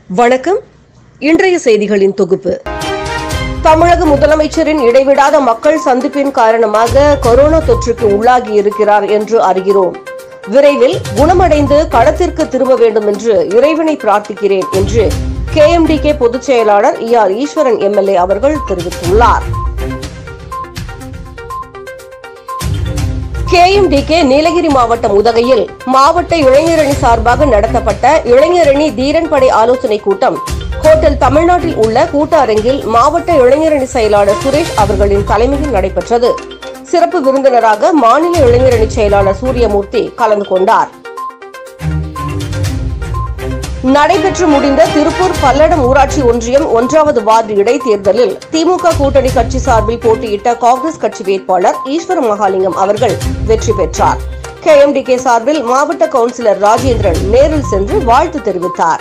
வணக்கம் இன்றைய செய்திகளின் தொகுப்பு தமிழக முதலமைச்சரின் இடைவிடாத மக்கள் சந்திப்பின் காரணமாக கொரோனா தொற்றுக்கு உள்ளாகி இருக்கிறார் என்று அறிகிறோம் விரைவில் குணமடைந்து களத்திற்கு திரும்ப வேண்டும் என்று இறைவனை பிரார்த்திக்கிறேன் என்று கேஎம்டிகே பொதுச் செயலாளர் இ ஆர் ஈஸ்வரன் எம்எல்ஏ அவர்கள் தெரிவித்துள்ளார் கேஎம்டிகே நீலகிரி மாவட்டம் உதகையில் மாவட்ட இளைஞரணி சார்பாக நடத்தப்பட்ட இளைஞரணி தீரன்படை ஆலோசனைக் கூட்டம் ஹோட்டல் தமிழ்நாட்டில் உள்ள கூட்ட அரங்கில் மாவட்ட இளைஞரணி செயலாளர் சுரேஷ் அவர்களின் தலைமையில் நடைபெற்றது சிறப்பு விருந்தினராக மாநில இளைஞரணி செயலாளர் சூரியமூர்த்தி கலந்து கொண்டார் நடைபெற்று முடிந்த திருப்பூர் பல்லடம் ஊராட்சி ஒன்றியம் ஒன்றாவது வார்டு இடைத்தேர்தலில் திமுக கூட்டணி கட்சி சார்பில் போட்டியிட்ட காங்கிரஸ் கட்சி வேட்பாளர் ஈஸ்வர மகாலிங்கம் அவர்கள் வெற்றி பெற்றார் கேஎம்டிகே சார்பில் மாவட்ட கவுன்சிலர் ராஜேந்திரன் நேரில் சென்று வாழ்த்து தெரிவித்தார்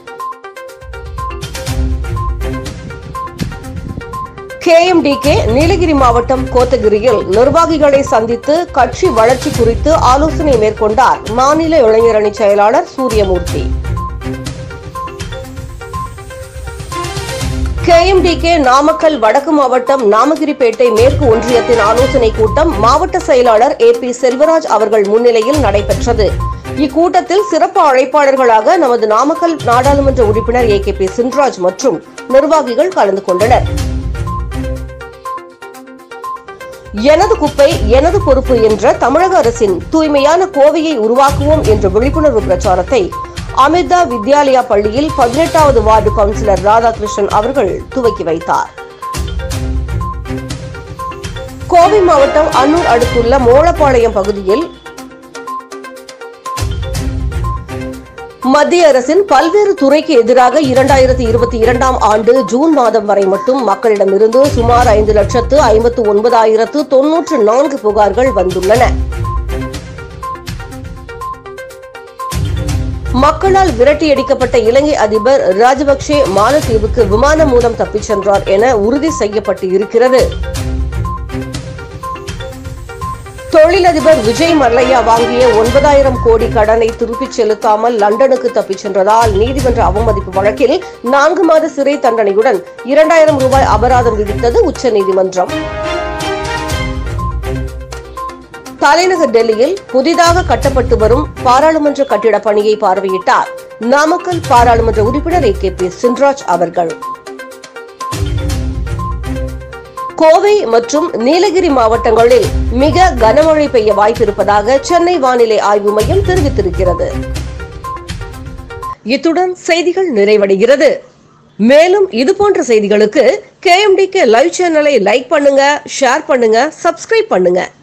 கேஎம்டிகே நீலகிரி மாவட்டம் கோத்தகிரியில் நிர்வாகிகளை சந்தித்து கட்சி வளர்ச்சி குறித்து ஆலோசனை மேற்கொண்டார் மாநில இளைஞரணி செயலாளர் சூரியமூர்த்தி கேஎம்டிகே நாமக்கல் வடக்கு மாவட்டம் நாமகிரிப்பேட்டை மேற்கு ஒன்றியத்தின் ஆலோசனைக் கூட்டம் மாவட்ட செயலாளர் ஏ பி செல்வராஜ் அவர்கள் முன்னிலையில் நடைபெற்றது இக்கூட்டத்தில் சிறப்பு அழைப்பாளர்களாக நமது நாமக்கல் நாடாளுமன்ற உறுப்பினர் ஏ கே பி சின்ராஜ் மற்றும் நிர்வாகிகள் கலந்து கொண்டனர் எனது குப்பை எனது பொறுப்பு என்ற தமிழக அரசின் தூய்மையான கோவையை உருவாக்குவோம் என்ற விழிப்புணர்வு பிரச்சாரத்தை அமிர்தா வித்யாலயா பள்ளியில் பதினெட்டாவது வார்டு கவுன்சிலர் ராதாகிருஷ்ணன் அவர்கள் துவக்கி வைத்தார் கோவை மாவட்டம் அன்னூர் அடுத்துள்ள மோளப்பாளையம் பகுதியில் மத்திய அரசின் பல்வேறு துறைக்கு எதிராக இரண்டாயிரத்தி இருபத்தி இரண்டாம் ஆண்டு ஜூன் மாதம் வரை மட்டும் மக்களிடமிருந்து சுமார் ஐந்து லட்சத்து ஐம்பத்து ஒன்பதாயிரத்து தொன்னூற்று நான்கு புகார்கள் வந்துள்ளன மக்களால் விரட்டியடிக்கப்பட்ட இலங்கை அதிபர் ராஜபக்சே மாலத்தீவுக்கு விமானம் மூலம் தப்பிச் சென்றார் என உறுதி செய்யப்பட்டு இருக்கிறது தொழிலதிபர் விஜய் மல்லையா வாங்கிய ஒன்பதாயிரம் கோடி கடனை திருப்பிச் செலுத்தாமல் லண்டனுக்கு தப்பிச் சென்றதால் நீதிமன்ற அவமதிப்பு வழக்கில் நான்கு மாத சிறை தண்டனையுடன் இரண்டாயிரம் ரூபாய் அபராதம் விதித்தது உச்சநீதிமன்றம் தலைநகர் டெல்லியில் புதிதாக கட்டப்பட்டு வரும் பாராளுமன்ற கட்டிட பணியை பார்வையிட்டார் நாமக்கல் பாராளுமன்ற உறுப்பினர் ஏ கே பி சின்ராஜ் அவர்கள் கோவை மற்றும் நீலகிரி மாவட்டங்களில் மிக கனமழை பெய்ய வாய்ப்பிருப்பதாக சென்னை வானிலை ஆய்வு மையம் தெரிவித்திருக்கிறது இத்துடன் செய்திகள் நிறைவடைகிறது மேலும் இதுபோன்ற செய்திகளுக்கு கேஎம்டிகே லைவ் சேனலை லைக் பண்ணுங்க ஷேர் பண்ணுங்க சப்ஸ்கிரைப் பண்ணுங்க